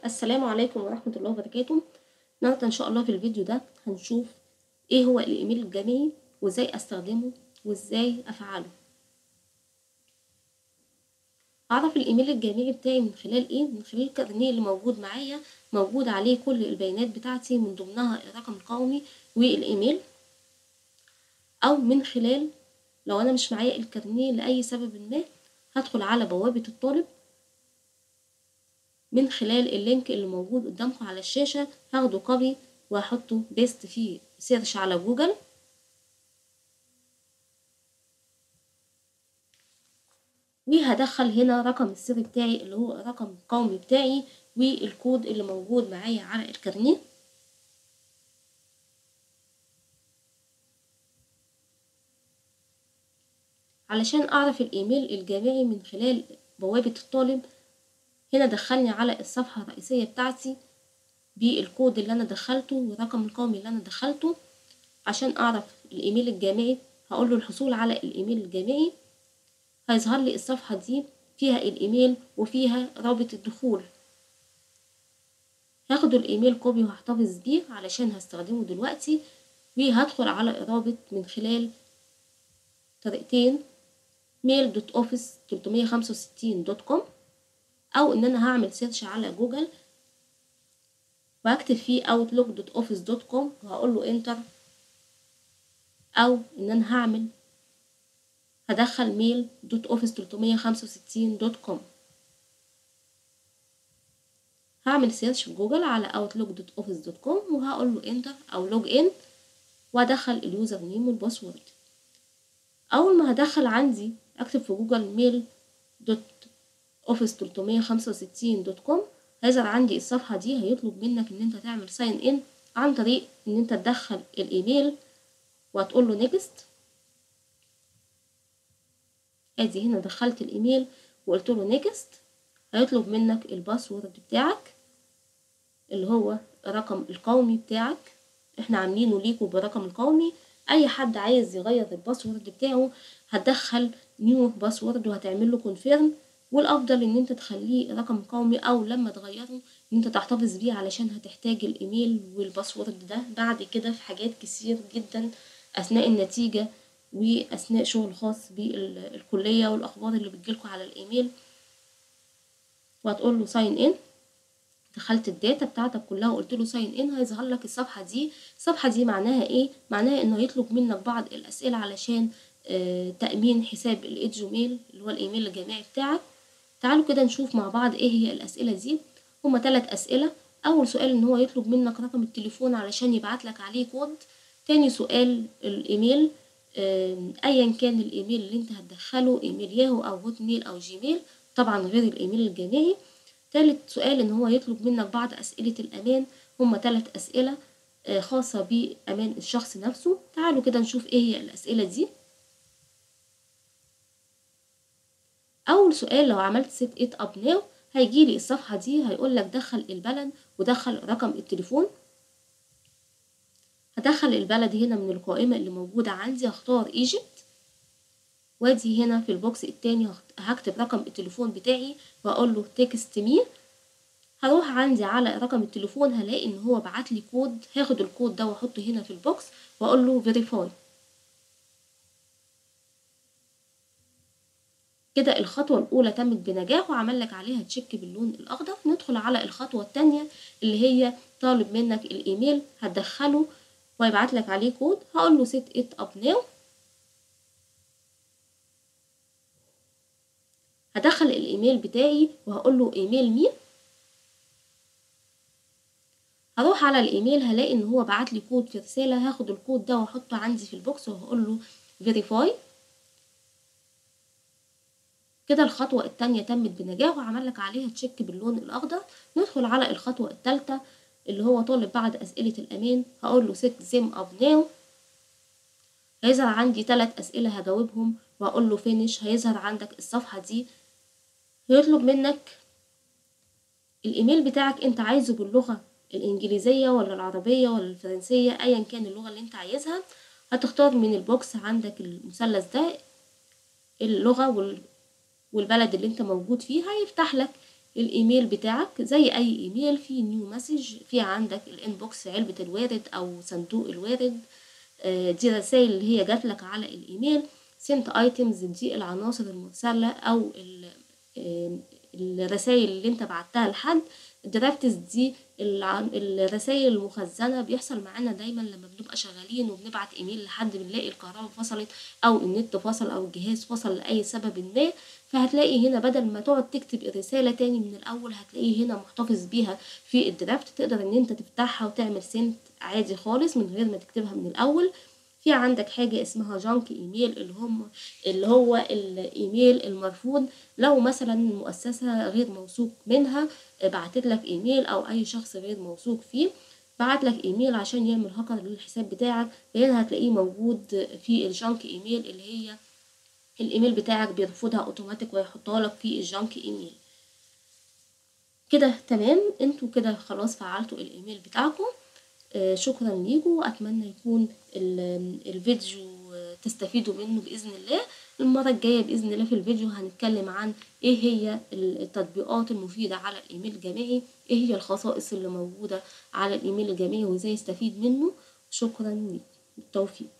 السلام عليكم ورحمة الله وبركاته النهاردة إن شاء الله في الفيديو ده هنشوف إيه هو الإيميل الجامعي وإزاي أستخدمه وإزاي أفعله أعرف الإيميل الجامعي بتاعي من خلال إيه؟ من خلال الكارنيه اللي موجود معايا موجود عليه كل البيانات بتاعتي من ضمنها الرقم القومي والإيميل أو من خلال لو أنا مش معايا الكارنيه لأي سبب ما هدخل على بوابة الطالب من خلال اللينك اللي موجود قدامكم على الشاشة هاخده كوبي وهحطه بيست في سيرش على جوجل وهدخل هنا رقم السر بتاعي اللي هو الرقم القومي بتاعي والكود اللي موجود معايا على الكارنيه علشان أعرف الإيميل الجامعي من خلال بوابة الطالب هنا دخلني على الصفحة الرئيسية بتاعتي بالكود اللي أنا دخلته والرقم القومي اللي أنا دخلته عشان أعرف الإيميل الجامعي هقول له الحصول على الإيميل الجامعي هيظهر لي الصفحة دي فيها الإيميل وفيها رابط الدخول هاخد الإيميل كوبي وهحتفظ بيه علشان هستخدمه دلوقتي وهدخل على الرابط من خلال طريقتين ميل دوت اوفيس 365 دوت كوم او ان انا هعمل سيرش على جوجل وهكتب فيه outlook دوت اوفيس دوت كوم وهقول له انتر او ان انا هعمل هدخل ميل دوت اوفيس 365 دوت كوم هعمل سيرش في جوجل على outlook دوت اوفيس دوت كوم وهقول له انتر او لوج ان وادخل اليوزر نيم والباسورد اول ما هدخل عندي اكتب في جوجل ميل دوت اوفيس 365 دوت كوم هيظهر عندي الصفحة دي هيطلب منك ان انت تعمل ساين ان عن طريق ان انت تدخل الايميل وهتقول له نيكست ادي هنا دخلت الايميل وقلت له نيكست هيطلب منك الباسورد بتاعك اللي هو الرقم القومي بتاعك احنا عاملينه ليكوا بالرقم القومي اي حد عايز يغير الباسورد بتاعه هتدخل نيو باسورد وهتعمل له كونفيرم والافضل ان انت تخليه رقم قومي او لما تغيره ان انت تحتفظ بيه علشان هتحتاج الايميل والباسورد ده بعد كده في حاجات كتير جدا اثناء النتيجة واثناء شغل خاص بالكلية والاخبار اللي بتجيلكوا على الايميل وهتقول له ساين ان دخلت الداتا بتاعتك كلها وقلت له ساين ان هيظهر لك الصفحة دي الصفحة دي معناها ايه معناها انه هيطلب منك بعض الاسئلة علشان آه تأمين حساب الإيدجوميل اللي هو الإيميل الجامعي بتاعك تعالوا كده نشوف مع بعض ايه هي الأسئلة دي هما ثلاث أسئلة أول سؤال إن هو يطلب منك رقم التليفون علشان يبعت لك عليه كود تاني سؤال الإيميل آه أيا كان الإيميل اللي أنت هتدخله إيميل ياهو أو هوت ميل أو جيميل طبعا غير الإيميل الجامعي تالت سؤال إن هو يطلب منك بعض أسئلة الأمان هما ثلاث أسئلة آه خاصة بأمان الشخص نفسه تعالوا كده نشوف ايه هي الأسئلة دي اول سؤال لو عملت سيت ات اب ناو هيجيلي الصفحه دي هيقول لك دخل البلد ودخل رقم التليفون هدخل البلد هنا من القائمه اللي موجوده عندي هختار ايجيبت وادي هنا في البوكس التاني هكتب رقم التليفون بتاعي واقول له تكست مي هروح عندي على رقم التليفون هلاقي ان هو بعت لي كود هاخد الكود ده واحطه هنا في البوكس واقول له فيريفاي كده الخطوة الأولى تمت بنجاح وعمل لك عليها تشيك باللون الأخضر ندخل على الخطوة التانية اللي هي طالب منك الإيميل هتدخله ويبعت لك عليه كود هقول له set it up now هدخل الإيميل بتاعي وهقول له إيميل مين هروح على الإيميل هلاقي إن هو بعت لي كود في رسالة هاخد الكود ده وأحطه عندي في البوكس وهقول له verify كده الخطوة التانية تمت بنجاح وعمل لك عليها تشيك باللون الأخضر ندخل على الخطوة التالتة اللي هو طالب بعد أسئلة الأمان هقول له set them up now هيظهر عندي تلات أسئلة هجاوبهم وهقول له finish هيظهر عندك الصفحة دي هيطلب منك الإيميل بتاعك أنت عايزه باللغة الإنجليزية ولا العربية ولا الفرنسية أيا كان اللغة اللي أنت عايزها هتختار من البوكس عندك المثلث ده اللغة وال والبلد اللي انت موجود فيه هيفتح لك الايميل بتاعك زي اي ايميل في نيو مسج في عندك الانبوكس علبة الوارد او صندوق الوارد آه، دي رسائل اللي هي جات لك على الايميل سنت ايتمز دي العناصر المرسلة او ال- آه، الرسائل اللي انت بعتها لحد الدرافتس دي الع- الرسائل المخزنة بيحصل معانا دايما لما بنبقى شغالين وبنبعت ايميل لحد بنلاقي الكهرباء فصلت او النت فصل او الجهاز فصل لأي سبب ما فهتلاقي هنا بدل ما تقعد تكتب الرسالة تاني من الأول هتلاقيه هنا محتفظ بيها في الدرافت تقدر إن أنت تفتحها وتعمل سنت عادي خالص من غير ما تكتبها من الأول في عندك حاجة اسمها جانك ايميل اللي هم اللي هو الايميل المرفوض لو مثلا مؤسسة غير موثوق منها بعتت لك ايميل او اي شخص غير موثوق فيه بعت لك ايميل عشان يعمل هاكر للحساب بتاعك فهنا هتلاقيه موجود في الجانك ايميل اللي هي الايميل بتاعك بيرفضها اوتوماتيك ويحطها لك في الجانك ايميل كده تمام انتوا كده خلاص فعلتوا الايميل بتاعكم آه شكرا ليكم واتمنى يكون ال- الفيديو آه، تستفيدوا منه باذن الله المره الجايه باذن الله في الفيديو هنتكلم عن ايه هي التطبيقات المفيده على الايميل الجامعي ايه هي الخصائص اللي موجوده على الايميل الجامعي وازاي يستفيد منه شكرا ليكم بالتوفيق